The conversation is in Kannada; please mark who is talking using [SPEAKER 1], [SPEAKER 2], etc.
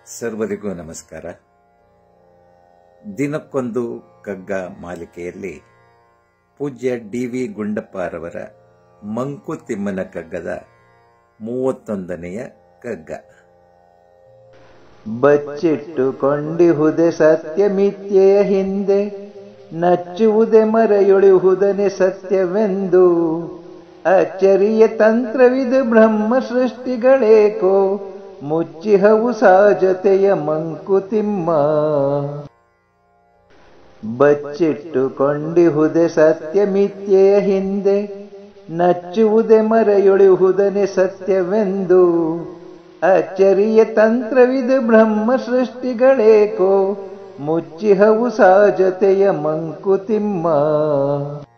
[SPEAKER 1] ಸರ್ವರಿಗೂ ನಮಸ್ಕಾರ ದಿನಕ್ಕೊಂದು ಕಗ್ಗ ಮಾಲಿಕೆಯಲ್ಲಿ ಪೂಜ್ಯ ಡಿ ವಿ ಗುಂಡಪ್ಪರವರ ಮಂಕುತಿಮ್ಮನ ಕಗ್ಗದ ಮೂವತ್ತೊಂದನೆಯ ಕಗ್ಗ
[SPEAKER 2] ಬಚ್ಚಿಟ್ಟುಕೊಂಡಿಹುದೆ ಸತ್ಯ ಮಿಥ್ಯೆಯ ಹಿಂದೆ ನಚ್ಚುವುದೆ ಮರೆಯೊಳಿಹುದನೆ ಸತ್ಯವೆಂದು ಅಚ್ಚರಿಯ ತಂತ್ರವಿದು ಬ್ರಹ್ಮ ಸೃಷ್ಟಿಗಳೇಕೋ ಮುಚ್ಚಿಹವು ಸಾಜತೆಯ ಮಂಕುತಿಮ್ಮ ಬಚ್ಚಿಟ್ಟುಕೊಂಡಿಹುದೆ ಸತ್ಯ ಮಿಥ್ಯೆಯ ಹಿಂದೆ ನಚ್ಚುವುದೆ ಮರೆಯೊಳಿಹುದನೆ ಸತ್ಯವೆಂದು ಅಚ್ಚರಿಯ ತಂತ್ರವಿದು ಬ್ರಹ್ಮ ಸೃಷ್ಟಿಗಳೇಕೋ ಮುಚ್ಚಿಹವು ಸಾಜತೆಯ ಮಂಕುತಿಮ್ಮ